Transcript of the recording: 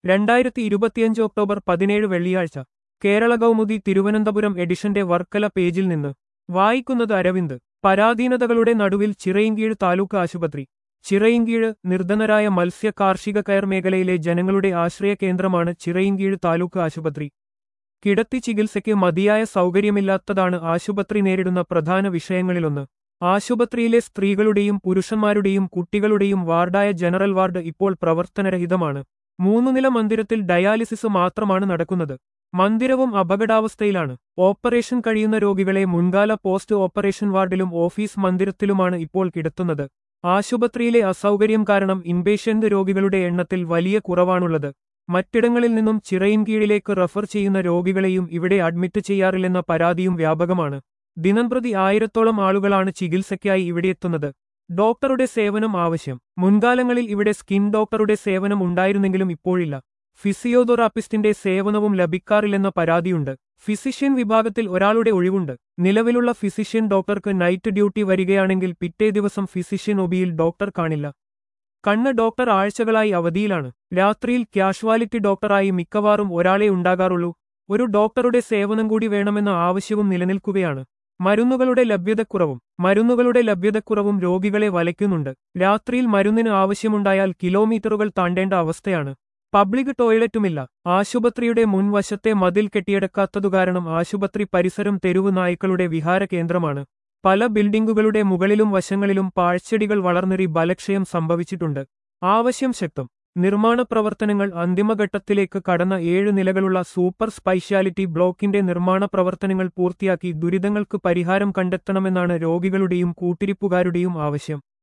രണ്ടായിരത്തി ഇരുപത്തിയഞ്ച് ഒക്ടോബർ പതിനേഴ് വെള്ളിയാഴ്ച കേരള കൗമുദി തിരുവനന്തപുരം എഡിഷന്റെ വർക്കല പേജിൽ നിന്ന് വായിക്കുന്നത് അരവിന്ദ് പരാധീനതകളുടെ നടുവിൽ ചിറയിൻകീഴ് താലൂക്ക് ആശുപത്രി ചിറയിൻകീഴ് നിർധനരായ മത്സ്യ കാർഷിക കയർ മേഖലയിലെ ജനങ്ങളുടെ ആശ്രയ കേന്ദ്രമാണ് ചിറയിൻകീഴ് താലൂക്ക് ആശുപത്രി കിടത്തി ചികിത്സയ്ക്ക് മതിയായ സൗകര്യമില്ലാത്തതാണ് ആശുപത്രി നേരിടുന്ന പ്രധാന വിഷയങ്ങളിലൊന്ന് ആശുപത്രിയിലെ സ്ത്രീകളുടെയും പുരുഷന്മാരുടെയും കുട്ടികളുടെയും വാർഡായ ജനറൽ വാർഡ് ഇപ്പോൾ പ്രവർത്തനരഹിതമാണ് മൂന്നു നില മന്ദിരത്തിൽ ഡയാലിസിസ് മാത്രമാണ് നടക്കുന്നത് മന്ദിരവും അപകടാവസ്ഥയിലാണ് ഓപ്പറേഷൻ കഴിയുന്ന രോഗികളെ മുൻകാല പോസ്റ്റ് ഓപ്പറേഷൻ വാർഡിലും ഓഫീസ് മന്ദിരത്തിലുമാണ് ഇപ്പോൾ കിടത്തുന്നത് ആശുപത്രിയിലെ അസൗകര്യം കാരണം ഇൻപേഷ്യന്റ് രോഗികളുടെ എണ്ണത്തിൽ വലിയ കുറവാണുള്ളത് മറ്റിടങ്ങളിൽ നിന്നും ചിറയിൻകീഴിലേക്ക് റഫർ ചെയ്യുന്ന രോഗികളെയും ഇവിടെ അഡ്മിറ്റ് ചെയ്യാറില്ലെന്ന പരാതിയും വ്യാപകമാണ് ദിനംപ്രതി ആയിരത്തോളം ആളുകളാണ് ചികിത്സയ്ക്കായി ഇവിടെയെത്തുന്നത് ഡോക്ടറുടെ സേവനം ആവശ്യം മുൻകാലങ്ങളിൽ ഇവിടെ സ്കിൻ ഡോക്ടറുടെ സേവനം ഉണ്ടായിരുന്നെങ്കിലും ഇപ്പോഴില്ല ഫിസിയോതെറാപ്പിസ്റ്റിന്റെ സേവനവും ലഭിക്കാറില്ലെന്ന പരാതിയുണ്ട് ഫിസിഷ്യൻ വിഭാഗത്തിൽ ഒരാളുടെ ഒഴിവുണ്ട് നിലവിലുള്ള ഫിസിഷ്യൻ ഡോക്ടർക്ക് നൈറ്റ് ഡ്യൂട്ടി വരികയാണെങ്കിൽ പിറ്റേ ദിവസം ഫിസിഷ്യൻ ഒബിയിൽ ഡോക്ടർ കാണില്ല കണ്ണ് ഡോക്ടർ ആഴ്ചകളായി അവധിയിലാണ് രാത്രിയിൽ ക്യാഷ്വാലിറ്റി ഡോക്ടറായി മിക്കവാറും ഒരാളെ ഉണ്ടാകാറുള്ളൂ ഒരു ഡോക്ടറുടെ സേവനം കൂടി വേണമെന്ന ആവശ്യവും നിലനിൽക്കുകയാണ് മരുന്നുകളുടെ ലഭ്യതക്കുറവും മരുന്നുകളുടെ ലഭ്യതക്കുറവും രോഗികളെ വലയ്ക്കുന്നുണ്ട് രാത്രിയിൽ മരുന്നിന് ആവശ്യമുണ്ടായാൽ കിലോമീറ്ററുകൾ താണ്ടേണ്ട അവസ്ഥയാണ് പബ്ലിക് ടോയ്ലറ്റുമില്ല ആശുപത്രിയുടെ മുൻവശത്തെ മതിൽ കെട്ടിയടക്കാത്തതുകാരണം ആശുപത്രി പരിസരം തെരുവ് നായ്ക്കളുടെ വിഹാര കേന്ദ്രമാണ് പല ബിൽഡിംഗുകളുടെ മുകളിലും വശങ്ങളിലും പാഴ്ചെടികൾ വളർന്നെറി ബലക്ഷയം സംഭവിച്ചിട്ടുണ്ട് ആവശ്യം ശക്തം നിർമ്മാണ പ്രവർത്തനങ്ങൾ അന്തിമഘട്ടത്തിലേക്ക് കടന്ന ഏഴ് നിലകളുള്ള സൂപ്പർ സ്പെഷ്യാലിറ്റി ബ്ലോക്കിന്റെ നിർമ്മാണ പ്രവർത്തനങ്ങൾ പൂർത്തിയാക്കി ദുരിതങ്ങൾക്ക് പരിഹാരം കണ്ടെത്തണമെന്നാണ് രോഗികളുടെയും കൂട്ടിരിപ്പുകാരുടെയും ആവശ്യം